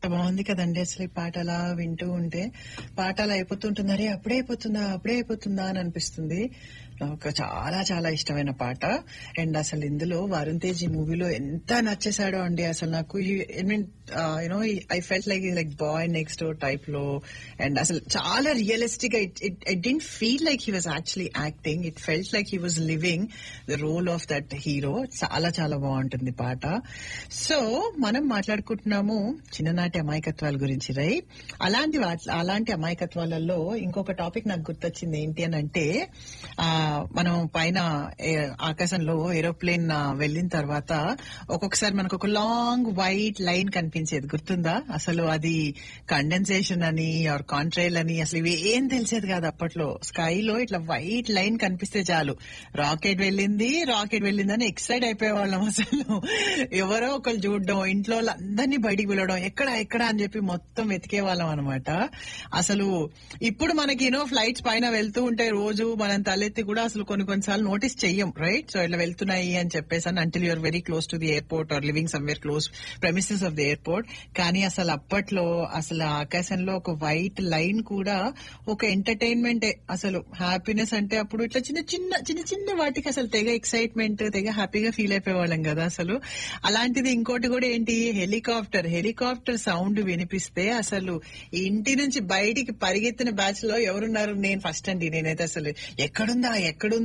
బాగుంది కదండి అసలు ఈ పాట అలా వింటూ ఉంటే పాట అలా అయిపోతుంటుంది అరే అప్పుడే అయిపోతుందా అప్పుడే అయిపోతుందా అని అనిపిస్తుంది నాకు చాలా చాలా ఇష్టమైన పాట అండ్ అసలు ఇందులో వరుణ్ తేజ్ ఈ మూవీలో ఎంత నచ్చేసాడో అండి అసలు నాకు I mean you know I felt like like boy next door type లో అండ్ అసలు చాలా రియలిస్టిక్ గా it didn't feel like he was actually acting it felt like he was living the role of that hero చాలా చాలా బాగుంటుంది పాట so మనం మాట్లాడుకుంటున్నాము చిన్ననాటి అమాయకత్వాల గురించి రైట్ అలాంటి వాట్- అలాంటి అమాయకత్వాలలో ఇంకొక టాపిక్ నాకు గుర్తొచ్చింది ఏంటి అని అంటే ఆ, మనం పైన ఏ- ఆకాశంలో ఏరోప్లేన్ ఆ, వెళ్ళిన తర్వాత ఒక్కొక్కసారి మనకు ఒక లాంగ్ వైట్ లైన్ కనిపించేది గుర్తుందా అసలు అది కండెన్సేషన్ అని ఆర్ కాంట్రైల్ అని అసలు ఇవి ఏం తెలిసేది కాదు అప్పట్లో స్కైలో ఇట్లా వైట్ లైన్ కనిపిస్తే చాలు రాకెట్ వెళ్ళింది రాకెట్ వెళ్ళిందని ఎక్సైట్ అయిపోయేవాళ్ళం అసలు ఎవరో ఒకరు చూడడం ఇంట్లో వాళ్ళందరినీ బయటికి వెళ్ళడం ఎక్కడ ఎక్కడ అని చెప్పి మొత్తం వెతికే వాళ్ళం అనమాట అసలు ఇప్పుడు మనకి యూనో ఫ్లైట్స్ పైన వెళ్తూ ఉంటే రోజు మనం తలెత్తి కూడా అసలు కొన్ని కొన్నిసార్లు నోటీస్ చెయ్యం రైట్ సో ఇట్లా వెళ్తున్నాయి అని చెప్పేసి అని until you're very close to the airport or living somewhere close premises of the airport కానీ అసలు అప్పట్లో అసలు ఆకాశంలో ఒక వైట్ లైన్ కూడా ఒక ఎంటర్టైన్మెంట్ అసలు హ్యాపీనెస్ అంటే అప్పుడు ఇట్లా చిన్న చిన్న చిన్న చిన్న వాటికి అసలు తెగ ఎక్సైట్మెంట్ తెగ హ్యాపీగా ఫీల్ అయిపోయేవాళ్ళం కదా అసలు అలాంటిది ఇంకోటి కూడా ఏంటి హెలికాప్టర్ హెలికాప్టర్ సౌండ్ వినిపిస్తే అసలు ఇంటి నుంచి బయటికి పరిగెత్తిన బ్యాచ్ లో ఎవరున్నారు నేను ఫస్ట్ అండి నేనైతే అసలు ఎక్కడుందా ఎక్కడుందా